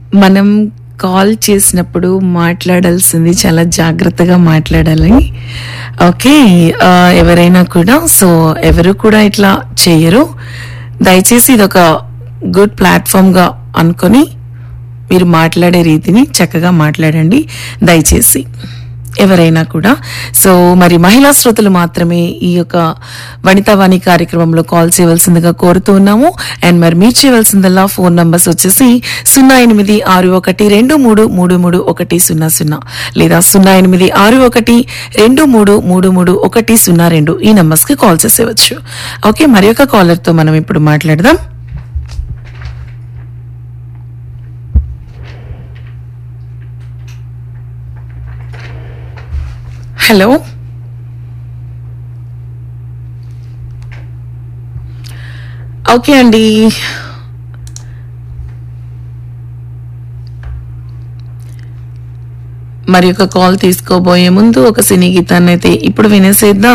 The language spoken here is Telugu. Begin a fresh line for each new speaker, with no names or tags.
మనం కాల్ చేసినప్పుడు మాట్లాడాల్సింది చాలా జాగ్రత్తగా మాట్లాడాలి ఓకే ఆ, ఎవరైనా కూడా సో ఎవరు కూడా ఇట్లా చేయరు దయచేసి ఇది ఒక గుడ్ ప్లాట్ఫామ్గా అనుకొని మీరు మాట్లాడే రీతిని చక్కగా మాట్లాడండి దయచేసి ఎవరైనా కూడా సో మరి మహిళా శ్రోతలు మాత్రమే ఈ యొక్క వనితావాణి కార్యక్రమంలో కాల్ చేయవలసిందిగా కోరుతూ ఉన్నాము అండ్ మరి మీరు చేయవలసిందల్లా ఫోన్ నంబర్స్ వచ్చేసి సున్నా ఎనిమిది ఆరు ఒకటి రెండు మూడు మూడు మూడు ఒకటి సున్నా సున్నా లేదా సున్నా ఎనిమిది ఆరు ఒకటి రెండు మూడు మూడు మూడు ఒకటి సున్నా రెండు ఈ నంబర్స్ కి కాల్ చేసేవచ్చు ఓకే మరి ఒక కాలర్ తో మనం ఇప్పుడు మాట్లాడదాం హలో ఓకే అండి మరి ఒక కాల్ తీసుకోబోయే ముందు ఒక సినీ గీతాన్ని అయితే ఇప్పుడు వినేసేద్దాం